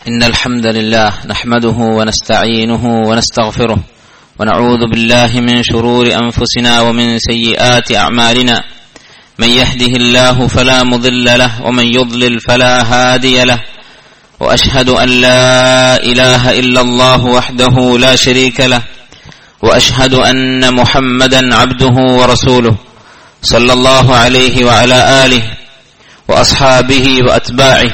إن الحمد لله نحمده ونستعينه ونستغفره ونعوذ بالله من شرور أنفسنا ومن سيئات أعمالنا من يهده الله فلا مضل له ومن يضلل فلا هادي له وأشهد أن لا إله إلا الله وحده لا شريك له وأشهد أن محمدا عبده ورسوله صلى الله عليه وعلى آله وأصحابه وأتباعه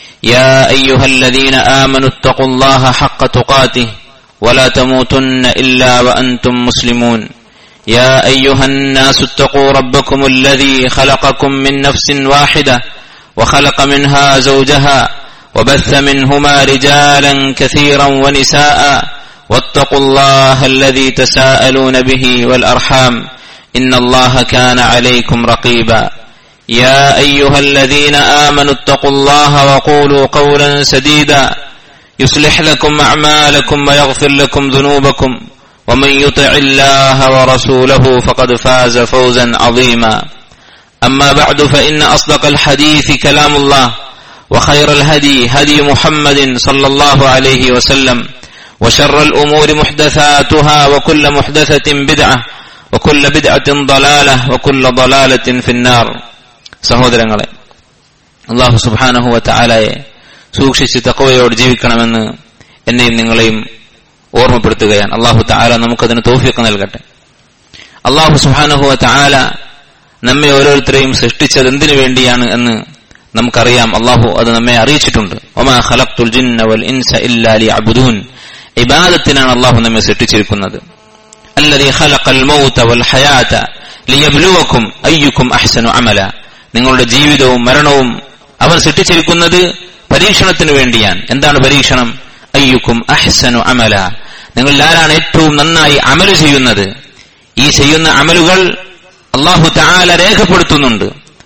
يا أيها الذين آمنوا اتقوا الله حق تقاته ولا تموتن إلا وأنتم مسلمون يا أيها الناس اتقوا ربكم الذي خلقكم من نفس واحدة وخلق منها زوجها وبث منهما رجالا كثيرا ونساء واتقوا الله الذي تساءلون به والأرحام إن الله كان عليكم رقيبا يا أيها الذين آمنوا اتقوا الله وقولوا قولا سديدا يصلح لكم أعمالكم ويغفر لكم ذنوبكم ومن يطع الله ورسوله فقد فاز فوزا عظيما أما بعد فإن أصدق الحديث كلام الله وخير الهدي هدي محمد صلى الله عليه وسلم وشر الأمور محدثاتها وكل محدثة بدعة وكل بدعة ضلالة وكل ضلالة في النار സഹോദരങ്ങളെ അള്ളാഹു സുബാനഹുവ താലായെ സൂക്ഷിച്ച് തക്കവയോട് ജീവിക്കണമെന്ന് എന്നെയും നിങ്ങളെയും ഓർമ്മപ്പെടുത്തുകയാണ് അള്ളാഹു താല നമുക്കതിന് തോഫിയൊക്കെ നൽകട്ടെ അള്ളാഹു സുബാനഹുവ താല നമ്മെ ഓരോരുത്തരെയും സൃഷ്ടിച്ചത് എന്തിനു വേണ്ടിയാണ് എന്ന് നമുക്കറിയാം അള്ളാഹു അത് നമ്മെ അറിയിച്ചിട്ടുണ്ട് ഒമാ ഖലഖ്തുൽ ജിന്ന വൽ ഇൻസ ഇല്ലാ ലിയഅ്ബുദൂൻ ഇബാദത്തിനാണ് അള്ളാഹു നമ്മെ സൃഷ്ടിച്ചിരിക്കുന്നത് അല്ലദീ ഖലഖൽ മൗത വൽ ഹയാത ലിയബ്ലുവക്കും അയ്യുക്കും അഹ്സനു അമല നിങ്ങളുടെ ജീവിതവും മരണവും അവൻ സൃഷ്ടിച്ചിരിക്കുന്നത് പരീക്ഷണത്തിന് വേണ്ടിയാണ് എന്താണ് പരീക്ഷണം അയ്യുക്കും അഹ്സനു അമല നിങ്ങൾ ആരാണ് ഏറ്റവും നന്നായി അമല് ചെയ്യുന്നത് ഈ ചെയ്യുന്ന അമലുകൾ അള്ളാഹു താല രേഖപ്പെടുത്തുന്നുണ്ട്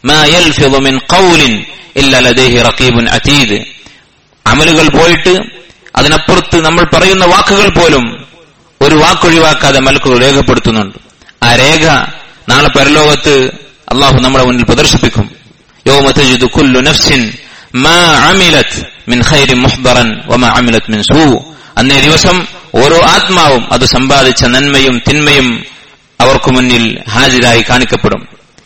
അമലുകൾ പോയിട്ട് അതിനപ്പുറത്ത് നമ്മൾ പറയുന്ന വാക്കുകൾ പോലും ഒരു വാക്കൊഴിവാക്കാതെ മലക്കുകൾ രേഖപ്പെടുത്തുന്നുണ്ട് ആ രേഖ നാളെ പരലോകത്ത് അള്ളാഹു നമ്മുടെ മുന്നിൽ പ്രദർശിപ്പിക്കും അന്നേ ദിവസം ഓരോ ആത്മാവും അത് സമ്പാദിച്ച നന്മയും തിന്മയും അവർക്ക് മുന്നിൽ ഹാജരായി കാണിക്കപ്പെടും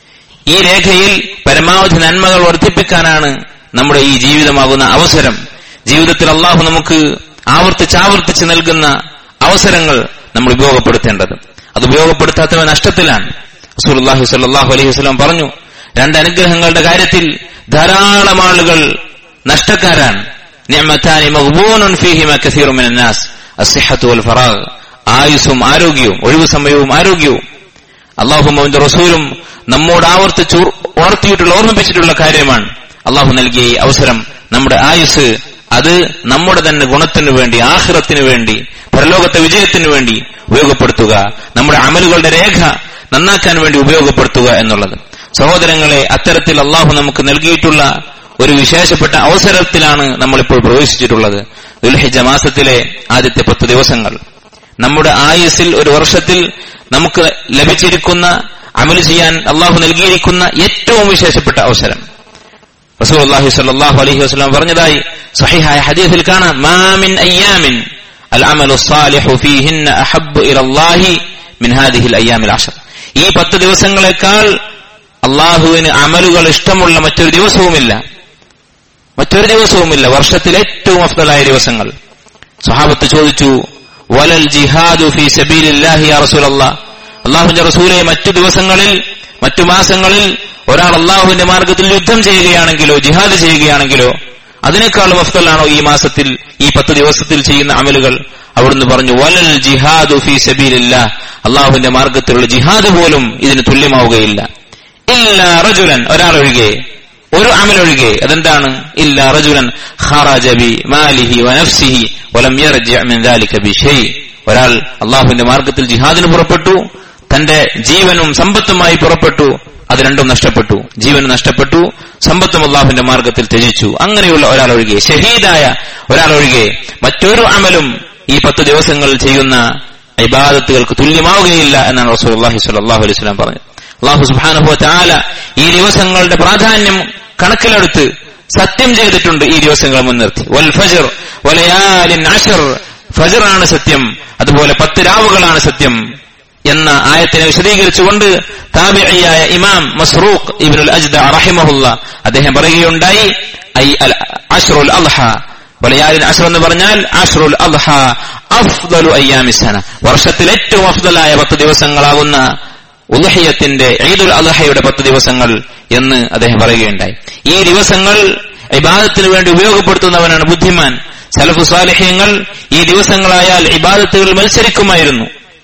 ഈ രേഖയിൽ പരമാവധി നന്മകൾ വർദ്ധിപ്പിക്കാനാണ് നമ്മുടെ ഈ ജീവിതമാകുന്ന അവസരം ജീവിതത്തിൽ അള്ളാഹു നമുക്ക് ആവർത്തിച്ചാവർത്തിച്ച് നൽകുന്ന അവസരങ്ങൾ നമ്മൾ ഉപയോഗപ്പെടുത്തേണ്ടത് അത് ഉപയോഗപ്പെടുത്താത്തവ നഷ്ടത്തിലാണ് റസൂലുള്ളാഹി സ്വല്ലല്ലാഹു അലൈഹി വസല്ലം പറഞ്ഞു രണ്ട് അനുഗ്രഹങ്ങളുടെ കാര്യത്തിൽ ധാരാളം ആളുകൾ നഷ്ടക്കാരാണ് നിഅമതാനി മഗ്ബൂനുൻ ഫീഹിമ കസീറു മിനൻ നാസ് അസ്സിഹത്തു വൽ ഫറാഗ് ആയുസ്സും ആരോഗ്യവും ഒഴിവു സമയവും ആരോഗ്യവും അള്ളാഹും അവന്റെ റസൂലും നമ്മോട് ആവർത്തിച്ച് ഉണർത്തിയിട്ടുള്ള ഓർമ്മിപ്പിച്ചിട്ടുള്ള കാര്യമാണ് അള്ളാഹു നൽകിയ ഈ അവസരം നമ്മുടെ ആയുസ് അത് നമ്മുടെ തന്നെ ഗുണത്തിനു വേണ്ടി ആഹ്റത്തിനു വേണ്ടി പരലോകത്തെ വിജയത്തിനു വേണ്ടി ഉപയോഗപ്പെടുത്തുക നമ്മുടെ അമലുകളുടെ രേഖ നന്നാക്കാൻ വേണ്ടി ഉപയോഗപ്പെടുത്തുക എന്നുള്ളത് സഹോദരങ്ങളെ അത്തരത്തിൽ അള്ളാഹു നമുക്ക് നൽകിയിട്ടുള്ള ഒരു വിശേഷപ്പെട്ട അവസരത്തിലാണ് നമ്മളിപ്പോൾ പ്രവേശിച്ചിട്ടുള്ളത് ദുൽഹിജ മാസത്തിലെ ആദ്യത്തെ പത്ത് ദിവസങ്ങൾ നമ്മുടെ ആയുസിൽ ഒരു വർഷത്തിൽ നമുക്ക് ലഭിച്ചിരിക്കുന്ന അമൽ ചെയ്യാൻ അള്ളാഹു നൽകിയിരിക്കുന്ന ഏറ്റവും വിശേഷപ്പെട്ട അവസരം റസൂൽ അള്ളാഹു സല്ലാഹു അലൈഹി വസ്ലാം പറഞ്ഞതായി സഹിഹായ ഹദീസിൽ കാണാം മാമിൻ അയ്യാമിൻ അൽ അമലു സാലിഹു ഫീഹിന്ന അഹബ്ബു ഇലല്ലാഹി മിൻ ഹാദിഹിൽ അയ്യാമിൽ അഷർ ഈ പത്ത് ദിവസങ്ങളെക്കാൾ അള്ളാഹുവിന് അമലുകൾ ഇഷ്ടമുള്ള മറ്റൊരു ദിവസവുമില്ല മറ്റൊരു ദിവസവുമില്ല വർഷത്തിൽ ഏറ്റവും അഫ്ദലായ ദിവസങ്ങൾ സഹാബത്ത് ചോദിച്ചു വലൽ ജിഹാദു ഫി സബീലില്ലാഹി യാ റസൂലല്ലാ അള്ളാഹുവിന്റെ റസൂലെ മറ്റു ദിവസങ്ങളിൽ മറ്റു മാസങ്ങളിൽ ഒരാൾ അള്ളാഹുവിന്റെ മാർഗത്തിൽ യുദ്ധം ചെയ്യുകയാണെങ്കിലോ ജിഹാദ് ചെയ്യുകയാണെങ്കിലോ അതിനേക്കാളും അഫ്തലാണോ ഈ മാസത്തിൽ ഈ പത്ത് ദിവസത്തിൽ ചെയ്യുന്ന അമലുകൾ അവിടുന്ന് പറഞ്ഞു വലൽ ജിഹാദു ഫി സബീലില്ല അള്ളാഹുവിന്റെ മാർഗത്തിലുള്ള ജിഹാദ് പോലും ഇതിന് തുല്യമാവുകയില്ല ഇല്ല റജുലൻ ഒരാളൊഴികെ ഒരു അമലൊഴികെ അതെന്താണ് ഇല്ല റജുലൻ ഖാറജബി മാലിഹി വനഫ്സിഹി വലം യർജി മിൻ ദാലിക ബിശൈ ഒരാൾ അള്ളാഹുവിന്റെ മാർഗത്തിൽ ജിഹാദിന് പുറപ്പെട്ടു തന്റെ ജീവനും സമ്പത്തുമായി പുറപ്പെട്ടു അത് രണ്ടും നഷ്ടപ്പെട്ടു ജീവനും നഷ്ടപ്പെട്ടു സമ്പത്തും അള്ളാഹുവിന്റെ മാർഗത്തിൽ ത്യജിച്ചു അങ്ങനെയുള്ള ഒരാളൊഴികെ ഷഹീദായ ഒരാളൊഴികെ മറ്റൊരു അമലും ഈ പത്ത് ദിവസങ്ങളിൽ ചെയ്യുന്ന ഇബാദത്തുകൾക്ക് തുല്യമാവുകയില്ല എന്നാണ് റസൂൽ അള്ളാഹി സ്വല്ലാഹു അലൈഹി സ്വലാം പറഞ്ഞത് അള്ളാഹു സുബാനുഭവ താല ഈ ദിവസങ്ങളുടെ പ്രാധാന്യം കണക്കിലെടുത്ത് സത്യം ചെയ്തിട്ടുണ്ട് ഈ ദിവസങ്ങൾ മുൻനിർത്തി വൽ ഫജർ വലയാലിൻ അഷർ ഫജറാണ് സത്യം അതുപോലെ പത്ത് രാവുകളാണ് സത്യം എന്ന ആയത്തിനെ വിശദീകരിച്ചുകൊണ്ട് താബിയായ ഇമാം മസ്റൂഖ് ഇബ്നുൽ അജ്ദ റഹിമഹുല്ല അദ്ദേഹം പറയുകയുണ്ടായി ഐ അൽ അഷ്റുൽ അൽഹ വലയാലിൻ അഷ്ർ എന്ന് പറഞ്ഞാൽ അഷ്റുൽ അൽഹ അഫ്ദലു അയ്യാമിസന വർഷത്തിൽ ഏറ്റവും അഫ്ദലായ പത്ത് ദിവസങ്ങളാകുന്ന ഉലഹയത്തിന്റെ ഈദുൽ അൽഹയുടെ പത്ത് ദിവസങ്ങൾ എന്ന് അദ്ദേഹം പറയുകയുണ്ടായി ഈ ദിവസങ്ങൾ ഇബാദത്തിന് വേണ്ടി ഉപയോഗപ്പെടുത്തുന്നവനാണ് ബുദ്ധിമാൻ സലഫു സാലിഹ്യങ്ങൾ ഈ ദിവസങ്ങളായാൽ ഇബാദത്തുകൾ മത്സരിക്കുമായിരുന്നു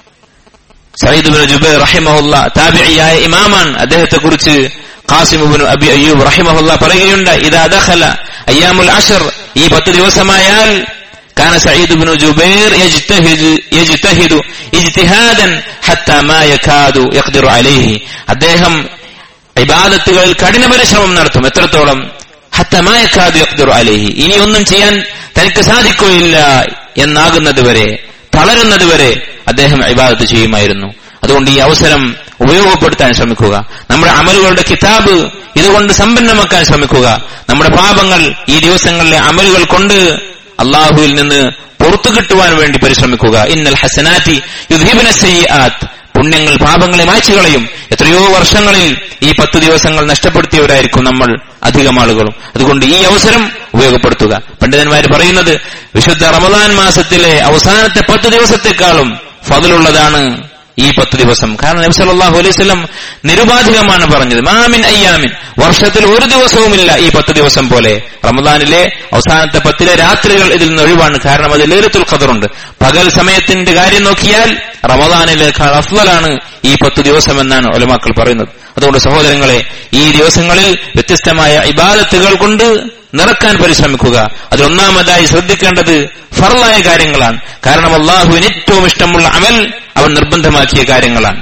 സയ്യിദ് ബിൻ ജുബൈർ റഹിമഹുല്ല താബിയായ ഇമാമാൻ അദ്ദേഹത്തെ കുറിച്ച് ഖാസിമുബിൻ അബി അയ്യൂബ് റഹിമഹുല്ല പറയുകയുണ്ട് ഇതാ ദഖല അയ്യാമുൽ അഷർ ഈ പത്ത് ദിവസമായാൽ كان سعيد بن جبير يجتهد يجتهد اجتهادا حتى ما يكاد يقدر عليه അദ്ദേഹം ഇബാദത്തുകളിൽ കഠിന പരിശ്രമം നടത്തും എത്രത്തോളം ഹത്ത മാ യക്കാദു യഖ്ദിറു അലൈഹി ഇനി ഒന്നും ചെയ്യാൻ തനിക്ക് സാധിക്കുകയില്ല എന്നാകുന്നത് വരെ തളരുന്നത് വരെ അദ്ദേഹം ഇബാദത്ത് ചെയ്യുമായിരുന്നു അതുകൊണ്ട് ഈ അവസരം ഉപയോഗപ്പെടുത്താൻ ശ്രമിക്കുക നമ്മുടെ അമലുകളുടെ കിതാബ് ഇതുകൊണ്ട് സമ്പന്നമാക്കാൻ ശ്രമിക്കുക നമ്മുടെ പാപങ്ങൾ ഈ ദിവസങ്ങളിലെ അമലുകൾ കൊണ്ട് അള്ളാഹുവിൽ നിന്ന് പുറത്തു കിട്ടുവാൻ വേണ്ടി പരിശ്രമിക്കുക ഇന്നൽ ഹസനാറ്റി യുദ്ധീബന സയ്യാത്ത് പുണ്യങ്ങൾ പാപങ്ങളെ മായ്ച്ചു കളയും എത്രയോ വർഷങ്ങളിൽ ഈ പത്ത് ദിവസങ്ങൾ നഷ്ടപ്പെടുത്തിയവരായിരിക്കും നമ്മൾ അധികം ആളുകളും അതുകൊണ്ട് ഈ അവസരം ഉപയോഗപ്പെടുത്തുക പണ്ഡിതന്മാർ പറയുന്നത് വിശുദ്ധ റമദാൻ മാസത്തിലെ അവസാനത്തെ പത്ത് ദിവസത്തെക്കാളും ഫതിലുള്ളതാണ് ഈ പത്ത് ദിവസം കാരണം നബി സല്ലല്ലാഹു അലൈഹി വസല്ലം നിരുപാധികമാണ് പറഞ്ഞത് മാമിൻ അയ്യാമിൻ വർഷത്തിൽ ഒരു ദിവസവുമില്ല ഈ പത്ത് ദിവസം പോലെ റമദാനിലെ അവസാനത്തെ പത്തിലെ രാത്രികൾ ഇതിൽ നിന്ന് ഒഴിവാണ് കാരണം അത് ലേലത്തുൽ ഖദറുണ്ട് പകൽ സമയത്തിന്റെ കാര്യം നോക്കിയാൽ റമദാനിലേക്കാൾ അഫ്വലാണ് ഈ പത്ത് ദിവസം എന്നാണ് ഒലമാക്കൾ പറയുന്നത് അതുകൊണ്ട് സഹോദരങ്ങളെ ഈ ദിവസങ്ങളിൽ വ്യത്യസ്തമായ ഇബാദത്തുകൾ കൊണ്ട് നിറക്കാൻ പരിശ്രമിക്കുക അതിലൊന്നാമതായി ശ്രദ്ധിക്കേണ്ടത് ഫറലായ കാര്യങ്ങളാണ് കാരണം അള്ളാഹുവിന് ഏറ്റവും ഇഷ്ടമുള്ള അമൽ അവൻ നിർബന്ധമാക്കിയ കാര്യങ്ങളാണ്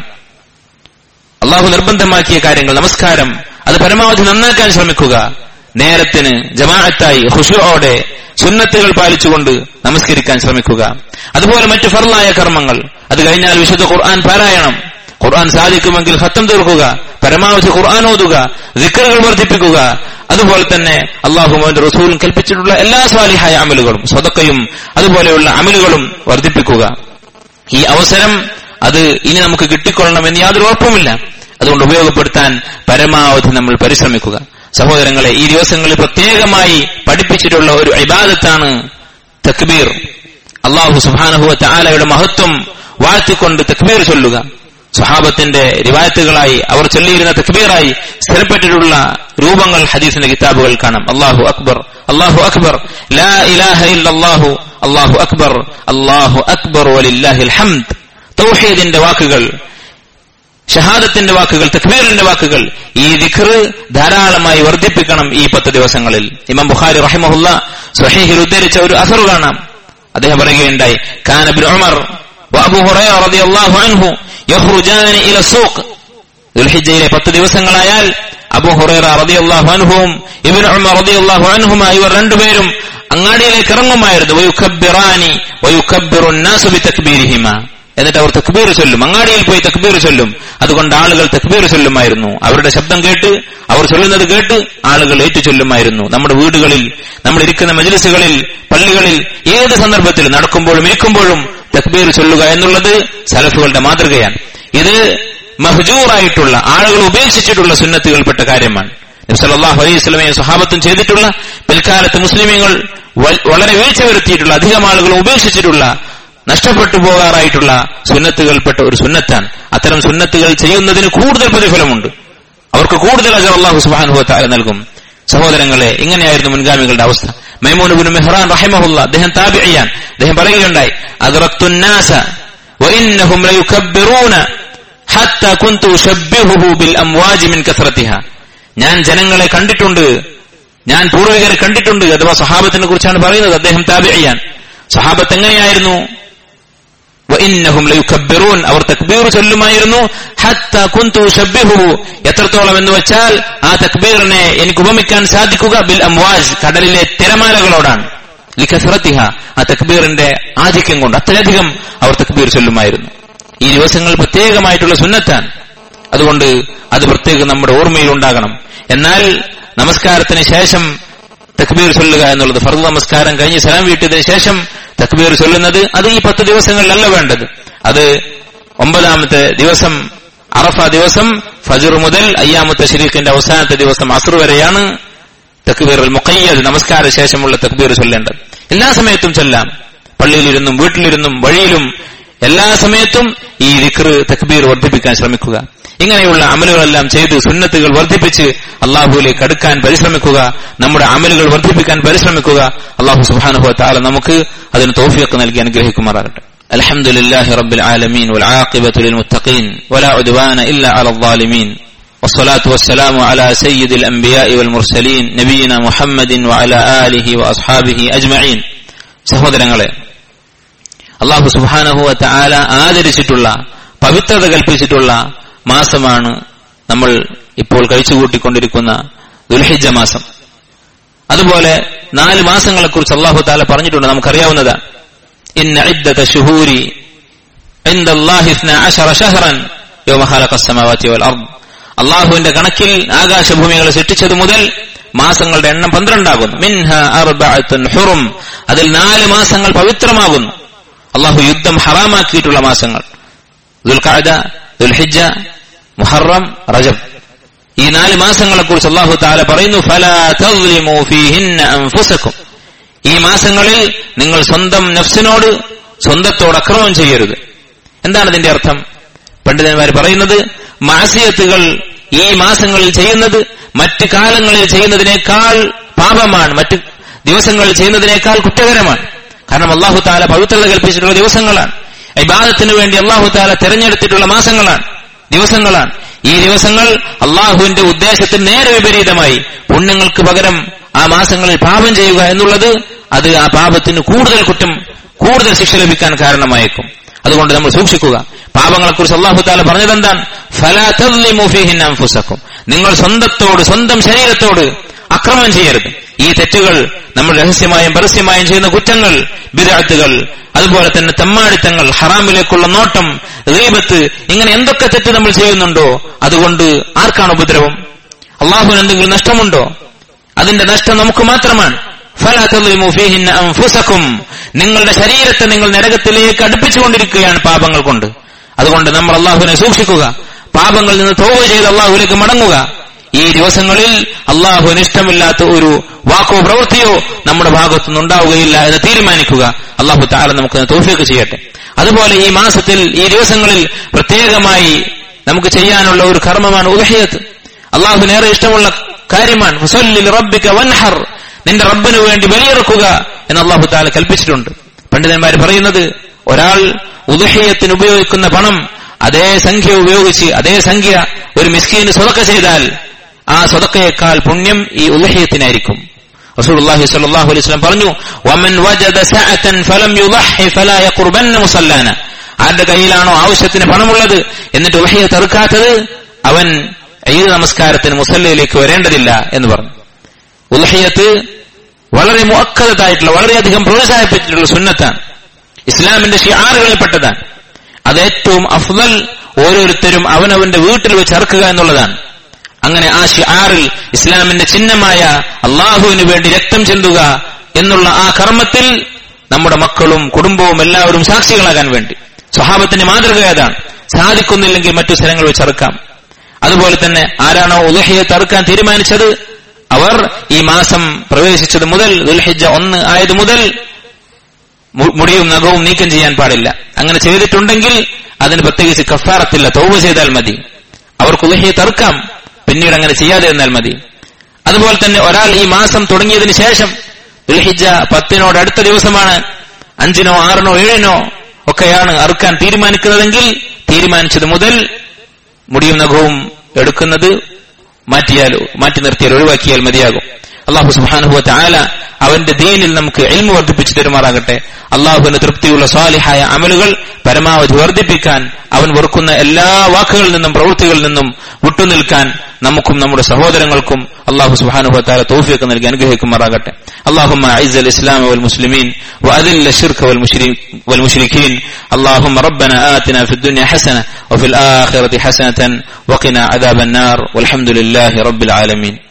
അള്ളാഹു നിർബന്ധമാക്കിയ കാര്യങ്ങൾ നമസ്കാരം അത് പരമാവധി നന്നാക്കാൻ ശ്രമിക്കുക നേരത്തിന് ജമാഅത്തായി ഹുഷുറോടെ സുന്നത്തുകൾ പാലിച്ചുകൊണ്ട് നമസ്കരിക്കാൻ ശ്രമിക്കുക അതുപോലെ മറ്റു ഫറലായ കർമ്മങ്ങൾ അത് കഴിഞ്ഞാൽ വിശുദ്ധ ഖുർആൻ പാരായണം ഖുർആൻ സാധിക്കുമെങ്കിൽ ഹത്തം തീർക്കുക പരമാവധി ഖുർആൻ ഓതുക ദിക്കറുകൾ വർദ്ധിപ്പിക്കുക അതുപോലെ തന്നെ അള്ളാഹുമോന്റെ റസൂലും കൽപ്പിച്ചിട്ടുള്ള എല്ലാ സ്വാലിഹായ അമലുകളും സ്വതക്കയും അതുപോലെയുള്ള അമലുകളും വർദ്ധിപ്പിക്കുക ഈ അവസരം അത് ഇനി നമുക്ക് കിട്ടിക്കൊള്ളണമെന്ന് യാതൊരു ഉറപ്പുമില്ല അതുകൊണ്ട് ഉപയോഗപ്പെടുത്താൻ പരമാവധി നമ്മൾ പരിശ്രമിക്കുക സഹോദരങ്ങളെ ഈ ദിവസങ്ങളിൽ പ്രത്യേകമായി പഠിപ്പിച്ചിട്ടുള്ള ഒരു ഇബാദത്താണ് തക്ബീർ അള്ളാഹു സുബാനഹുവ ആലയുടെ മഹത്വം വാഴ്ത്തിക്കൊണ്ട് തക്ബീർ ചൊല്ലുക സുഹാബത്തിന്റെ റിവായത്തുകളായി അവർ ചൊല്ലിയിരുന്ന തക്ബീറായി സ്ഥിരപ്പെട്ടിട്ടുള്ള രൂപങ്ങൾ ഹദീസിന്റെ കിതാബുകൾ കാണാം അള്ളാഹു അക്ബർ അള്ളാഹു അക്ബർ ലാ ഇലാഹ ഇല്ലല്ലാഹു അള്ളാഹു അക്ബർ അള്ളാഹു അക്ബർ വലില്ലാഹിൽ ഹംദ് തൗഹീദിന്റെ വാക്കുകൾ ഷഹാദത്തിന്റെ വാക്കുകൾ തക്ബീറിന്റെ വാക്കുകൾ ഈ ദിഖർ ധാരാളമായി വർദ്ധിപ്പിക്കണം ഈ പത്ത് ദിവസങ്ങളിൽ ഇമാം ബുഖാരി റഹിമഹുല്ല സ്വഹീഹിൽ ഉദ്ധരിച്ച ഒരു അസർ കാണാം അദ്ദേഹം പറയുകയുണ്ടായി കാനബിൻ ഉമർ വഅബു ഹുറൈറ റളിയല്ലാഹു അൻഹു യഖ്റുജാനി ഇല സൂഖ് ദുൽഹിജ്ജയിലെ പത്ത് ദിവസങ്ങളായാൽ അബു ഹുറൈറ റളിയല്ലാഹു അൻഹുവും ഇബ്നു ഉമർ റളിയല്ലാഹു അൻഹുമ ഇവർ രണ്ടുപേരും അങ്ങാടിയിലേക്ക് ഇറങ്ങുമായിരുന്നു വയുക്കബ്ബിറാനി വയുക്കബ്ബിറു الناس ബിതക്ബീരിഹിമ എന്നിട്ട് അവർ തക്ബീർ ചൊല്ലും അങ്ങാടിയിൽ പോയി തക്ബീർ ചൊല്ലും അതുകൊണ്ട് ആളുകൾ തക്ബീർ ചൊല്ലുമായിരുന്നു അവരുടെ ശബ്ദം കേട്ട് അവർ ചൊല്ലുന്നത് കേട്ട് ആളുകൾ ഏറ്റു ചൊല്ലുമായിരുന്നു നമ്മുടെ വീടുകളിൽ നമ്മൾ ഇരിക്കുന്ന മജ്ലിസുകളിൽ പള്ളികളിൽ ഏത് സന്ദർഭത്തിൽ നടക്കുമ്പോഴും ഇരിക്കുമ്പോഴും തക്ബീർ ചൊല്ലുക എന്നുള്ളത് സലഫുകളുടെ മാതൃകയാണ് ഇത് മഹജൂറായിട്ടുള്ള ആളുകൾ ഉപേക്ഷിച്ചിട്ടുള്ള സുന്നത്തുകൾപ്പെട്ട കാര്യമാണ് നബ്സല്ലാഹു അലൈഹി സ്വലമയും സ്വഹാബത്തും ചെയ്തിട്ടുള്ള പിൽക്കാലത്ത് മുസ്ലിമീങ്ങൾ വളരെ വീഴ്ച വരുത്തിയിട്ടുള്ള അധികം ആളുകൾ ഉപേക്ഷിച്ചിട്ടുള്ള നഷ്ടപ്പെട്ടു പോകാറായിട്ടുള്ള സുന്നത്തുകൾപ്പെട്ട ഒരു സുന്നത്താണ് അത്തരം സുന്നത്തുകൾ ചെയ്യുന്നതിന് കൂടുതൽ പ്രതിഫലമുണ്ട് അവർക്ക് കൂടുതൽ അജർ അള്ളാഹു സുബാനുഭവത്തായ നൽകും സഹോദരങ്ങളെ ഇങ്ങനെയായിരുന്നു മുൻഗാമികളുടെ അവസ്ഥ മൈമൂനുബിൻ മെഹ്റാൻ റഹിമഹുല്ല അദ്ദേഹം താബിഅയ്യാൻ അദ്ദേഹം പറയുകയുണ്ടായി അദ്റക്തുന്നാസ وإنهم ليكبرون حتى كنت أشبهه بالأمواج من كثرتها ഞാൻ ജനങ്ങളെ കണ്ടിട്ടുണ്ട് ഞാൻ പൂർവികരെ കണ്ടിട്ടുണ്ട് അഥവാ സഹാബത്തിനെ കുറിച്ചാണ് പറയുന്നത് അദ്ദേഹം താബിഅയ്യാൻ സഹാബത്ത് എങ്ങനെയായിരുന്നു വഇന്നഹും ലയുക്കബ്ബിറൂൻ അവർ തക്ബീർ ചൊല്ലുമായിരുന്നു ഹത്ത കുന്തു ഷബ്ബിഹുഹു എത്രത്തോളം എന്ന് വെച്ചാൽ ആ തക്ബീറിനെ എനിക്ക് ഉപമിക്കാൻ സാധിക്കുക ബിൽ അംവാജ് കടലിലെ തിരമാലകളോടാണ് ലിഖസ്റത്തിഹ ആ തക്ബീറിന്റെ ആധിക്യം കൊണ്ട് അത്രയധികം അവർ തക്ബീർ ചൊല്ലുമായിരുന്നു ഈ ദിവസങ്ങൾ പ്രത്യേകമായിട്ടുള്ള സുന്നത്താണ് അതുകൊണ്ട് അത് പ്രത്യേകം നമ്മുടെ ഓർമ്മയിൽ ഉണ്ടാകണം എന്നാൽ നമസ്കാരത്തിന് ശേഷം തക്ബീർ ചൊല്ലുക എന്നുള്ളത് ഫർദ് നമസ്കാരം കഴിഞ്ഞ് സലാം വീട്ടിയതിനു ശേഷം തക്ബീർ ചൊല്ലുന്നത് അത് ഈ പത്ത് ദിവസങ്ങളിലല്ല വേണ്ടത് അത് ഒമ്പതാമത്തെ ദിവസം അറഫ ദിവസം ഫജർ മുതൽ അയ്യാമത്തെ ഷരീഖിന്റെ അവസാനത്തെ ദിവസം അസുർ വരെയാണ് തക്ബീർ മുഖയ്യത് നമസ്കാര ശേഷമുള്ള തക്ബീർ ചൊല്ലേണ്ടത് എല്ലാ സമയത്തും ചൊല്ലാം പള്ളിയിലിരുന്നും വീട്ടിലിരുന്നും വഴിയിലും എല്ലാ സമയത്തും ഈ ദിക്ർ തക്ബീർ വർദ്ധിപ്പിക്കാൻ ശ്രമിക്കുക ഇങ്ങനെയുള്ള അമലുകളെല്ലാം ചെയ്ത് സുന്നത്തുകൾ വർദ്ധിപ്പിച്ച് അള്ളാഹുവിലേക്ക് അടുക്കാൻ പരിശ്രമിക്കുക നമ്മുടെ അമലുകൾ വർദ്ധിപ്പിക്കാൻ പരിശ്രമിക്കുക അള്ളാഹു സുബാനുഭവ താല നമുക്ക് അതിന് തോഫിയൊക്കെ നൽകി അനുഗ്രഹിക്കുമാറാകട്ടെ الحمد لله رب العالمين والعاقبة للمتقين ولا عدوان إلا على الظالمين والصلاة والسلام على سيد الأنبياء والمرسلين نبينا محمد وعلى آله وأصحابه أجمعين സഹോദരങ്ങളെ അള്ളാഹു സുബാനഹുവ താല ആദരിച്ചിട്ടുള്ള പവിത്രത കൽപ്പിച്ചിട്ടുള്ള മാസമാണ് നമ്മൾ ഇപ്പോൾ കഴിച്ചുകൂട്ടിക്കൊണ്ടിരിക്കുന്ന ദുൽഹിജ മാസം അതുപോലെ നാല് മാസങ്ങളെക്കുറിച്ച് അള്ളാഹു താല പറഞ്ഞിട്ടുണ്ട് നമുക്കറിയാവുന്നതാണ് ഇന്ന ഇദ്ദത ഷുഹൂരി عند الله 12 شهرا يوم خلق السماوات والارض അള്ളാഹുവിന്റെ കണക്കിൽ ആകാശഭൂമികളെ സൃഷ്ടിച്ചത് മുതൽ മാസങ്ങളുടെ എണ്ണം പന്ത്രണ്ടാകുന്നു മിൻഹ അർബഅത്തുൻ ഹുറും അതിൽ നാല് മാസങ്ങൾ പവിത്രമാകുന്നു അള്ളാഹു യുദ്ധം ഹറാമാക്കിയിട്ടുള്ള മാസങ്ങൾ ദുൽഖഅദ ദുൽഹിജ്ജ മുഹറം റജബ് ഈ നാല് മാസങ്ങളെ കുറിച്ച് അള്ളാഹു താല പറയുന്നു ഫലാ തസ്ലിമു ഫീഹിന്ന അൻഫുസക്കും ഈ മാസങ്ങളിൽ നിങ്ങൾ സ്വന്തം നഫ്സിനോട് സ്വന്തത്തോട് അക്രമം ചെയ്യരുത് എന്താണ് ഇതിന്റെ അർത്ഥം പണ്ഡിതന്മാർ പറയുന്നത് മാസിയത്തുകൾ ഈ മാസങ്ങളിൽ ചെയ്യുന്നത് മറ്റ് കാലങ്ങളിൽ ചെയ്യുന്നതിനേക്കാൾ പാപമാണ് മറ്റ് ദിവസങ്ങളിൽ ചെയ്യുന്നതിനേക്കാൾ കുറ്റകരമാണ് കാരണം അള്ളാഹു താല പവിത്രത കൽപ്പിച്ചിട്ടുള്ള ദിവസങ്ങളാണ് ഇബാദത്തിന് വേണ്ടി അള്ളാഹു താല തെരഞ്ഞെടുത്തിട്ടുള്ള മാസങ്ങളാണ് ദിവസങ്ങളാണ് ഈ ദിവസങ്ങൾ അള്ളാഹുവിന്റെ ഉദ്ദേശത്തിന് നേരെ വിപരീതമായി പുണ്യങ്ങൾക്ക് പകരം ആ മാസങ്ങളിൽ പാപം ചെയ്യുക എന്നുള്ളത് അത് ആ പാപത്തിന് കൂടുതൽ കുറ്റം കൂടുതൽ ശിക്ഷ ലഭിക്കാൻ കാരണമായേക്കും അതുകൊണ്ട് നമ്മൾ സൂക്ഷിക്കുക പാപങ്ങളെക്കുറിച്ച് അള്ളാഹു താല പറഞ്ഞതെന്താണ് ഫലാഫുസക്കും നിങ്ങൾ സ്വന്തത്തോട് സ്വന്തം ശരീരത്തോട് അക്രമം ചെയ്യരുത് ഈ തെറ്റുകൾ നമ്മൾ രഹസ്യമായും പരസ്യമായും ചെയ്യുന്ന കുറ്റങ്ങൾ വിദാത്തുകൾ അതുപോലെ തന്നെ തെമ്മാടിത്തങ്ങൾ ഹറാമിലേക്കുള്ള നോട്ടം റീബത്ത് ഇങ്ങനെ എന്തൊക്കെ തെറ്റ് നമ്മൾ ചെയ്യുന്നുണ്ടോ അതുകൊണ്ട് ആർക്കാണ് ഉപദ്രവം അള്ളാഹുവിന് എന്തെങ്കിലും നഷ്ടമുണ്ടോ അതിന്റെ നഷ്ടം നമുക്ക് മാത്രമാണ് അൻഫുസക്കും നിങ്ങളുടെ ശരീരത്തെ നിങ്ങൾ നരകത്തിലേക്ക് അടുപ്പിച്ചുകൊണ്ടിരിക്കുകയാണ് പാപങ്ങൾ കൊണ്ട് അതുകൊണ്ട് നമ്മൾ അള്ളാഹുവിനെ സൂക്ഷിക്കുക പാപങ്ങളിൽ നിന്ന് തോവ ചെയ്ത് അള്ളാഹുവിലേക്ക് മടങ്ങുക ഈ ദിവസങ്ങളിൽ അള്ളാഹുവിന് ഇഷ്ടമില്ലാത്ത ഒരു വാക്കോ പ്രവൃത്തിയോ നമ്മുടെ ഭാഗത്തുനിന്ന് ഉണ്ടാവുകയില്ല എന്ന് തീരുമാനിക്കുക അള്ളാഹു താല നമുക്ക് തോഫിയൊക്കെ ചെയ്യട്ടെ അതുപോലെ ഈ മാസത്തിൽ ഈ ദിവസങ്ങളിൽ പ്രത്യേകമായി നമുക്ക് ചെയ്യാനുള്ള ഒരു കർമ്മമാണ് ഉദഹയത്ത് അള്ളാഹുവിനേറെ ഇഷ്ടമുള്ള കാര്യമാണ് വൻഹർ നിന്റെ റബ്ബിന് വേണ്ടി ബലിയിറക്കുക എന്ന് അള്ളാഹു താല കൽപ്പിച്ചിട്ടുണ്ട് പണ്ഡിതന്മാർ പറയുന്നത് ഒരാൾ ഉദഹയത്തിന് ഉപയോഗിക്കുന്ന പണം അതേ സംഖ്യ ഉപയോഗിച്ച് അതേ സംഖ്യ ഒരു മിസ്കീന് സ്വതക്ക ചെയ്താൽ ആ സ്വതക്കയേക്കാൾ പുണ്യം ഈ ഉദഹയത്തിനായിരിക്കും റസൂലുള്ളാഹി സ്വല്ലല്ലാഹു അലൈഹി വസല്ലം പറഞ്ഞു വമൻ വജദ സഅതൻ ഫലം യുളഹി ഫലാ യഖർബന്ന മുസല്ലാന ആരുടെ കയ്യിലാണോ ആവശ്യത്തിന് പണമുള്ളത് എന്നിട്ട് ഉലഹയെ തെറുക്കാത്തത് അവൻ ഈദ് നമസ്കാരത്തിന് മുസല്ലയിലേക്ക് വരേണ്ടതില്ല എന്ന് പറഞ്ഞു ഉലഹയത്ത് വളരെ മുഅക്കദത്തായിട്ടുള്ള വളരെയധികം പ്രോത്സാഹിപ്പിച്ചിട്ടുള്ള സുന്നത്താണ് ഇസ്ലാമിന്റെ ഷിയാറുകളിൽപ്പെട്ടതാണ് അത് ഏറ്റവും അഫ്ദൽ ഓരോരുത്തരും അവനവന്റെ വീട്ടിൽ വെച്ച് ഇറക്കുക എന്നുള്ളതാണ് അങ്ങനെ ആ ഷിയാറിൽ ഇസ്ലാമിന്റെ ചിഹ്നമായ അള്ളാഹുവിന് വേണ്ടി രക്തം ചെന്തുക എന്നുള്ള ആ കർമ്മത്തിൽ നമ്മുടെ മക്കളും കുടുംബവും എല്ലാവരും സാക്ഷികളാകാൻ വേണ്ടി സ്വഭാവത്തിന്റെ മാതൃക ഏതാണ് സാധിക്കുന്നില്ലെങ്കിൽ മറ്റു സ്ഥലങ്ങൾ വെച്ച് ഇറക്കാം അതുപോലെ തന്നെ ആരാണോ ഉലഹയെ തറുക്കാൻ തീരുമാനിച്ചത് അവർ ഈ മാസം പ്രവേശിച്ചത് മുതൽ ദുൽഹിജ ഒന്ന് ആയത് മുതൽ മുടിയും നഖവും നീക്കം ചെയ്യാൻ പാടില്ല അങ്ങനെ ചെയ്തിട്ടുണ്ടെങ്കിൽ അതിന് പ്രത്യേകിച്ച് കഫാറത്തില്ല തൗബ ചെയ്താൽ മതി അവർക്ക് ഉലഹയെ തറുക്കാം പിന്നീട് അങ്ങനെ ചെയ്യാതെ എന്നാൽ മതി അതുപോലെ തന്നെ ഒരാൾ ഈ മാസം തുടങ്ങിയതിന് ശേഷം ദുൽഹിജ പത്തിനോട് അടുത്ത ദിവസമാണ് അഞ്ചിനോ ആറിനോ ഏഴിനോ ഒക്കെയാണ് അറുക്കാൻ തീരുമാനിക്കുന്നതെങ്കിൽ തീരുമാനിച്ചത് മുതൽ മുടിയും നഖവും എടുക്കുന്നത് മാറ്റിയാൽ മാറ്റി നിർത്തിയാൽ ഒഴിവാക്കിയാൽ മതിയാകും അള്ളാഹു സുബാനുഭവ ആല അവന്റെ ദീനിൽ നമുക്ക് എൽമ വർദ്ധിപ്പിച്ചു തരുമാറാകട്ടെ അള്ളാഹുവിന് തൃപ്തിയുള്ള സ്വാലിഹായ അമലുകൾ പരമാവധി വർദ്ധിപ്പിക്കാൻ അവൻ വെറുക്കുന്ന എല്ലാ വാക്കുകളിൽ നിന്നും പ്രവൃത്തികളിൽ നിന്നും വിട്ടുനിൽക്കാൻ നമുക്കും നമ്മുടെ സഹോദരങ്ങൾക്കും അള്ളാഹു സുബാനുഭവത്താല തോഫിയൊക്കെ നൽകി അനുഗ്രഹിക്കുമാറാകട്ടെ اللهم اعز الاسلام والمسلمين واذل الشرك والمشركين اللهم ربنا آتنا في الدنيا حسنه وفي الاخره حسنه وقنا عذاب النار والحمد لله رب العالمين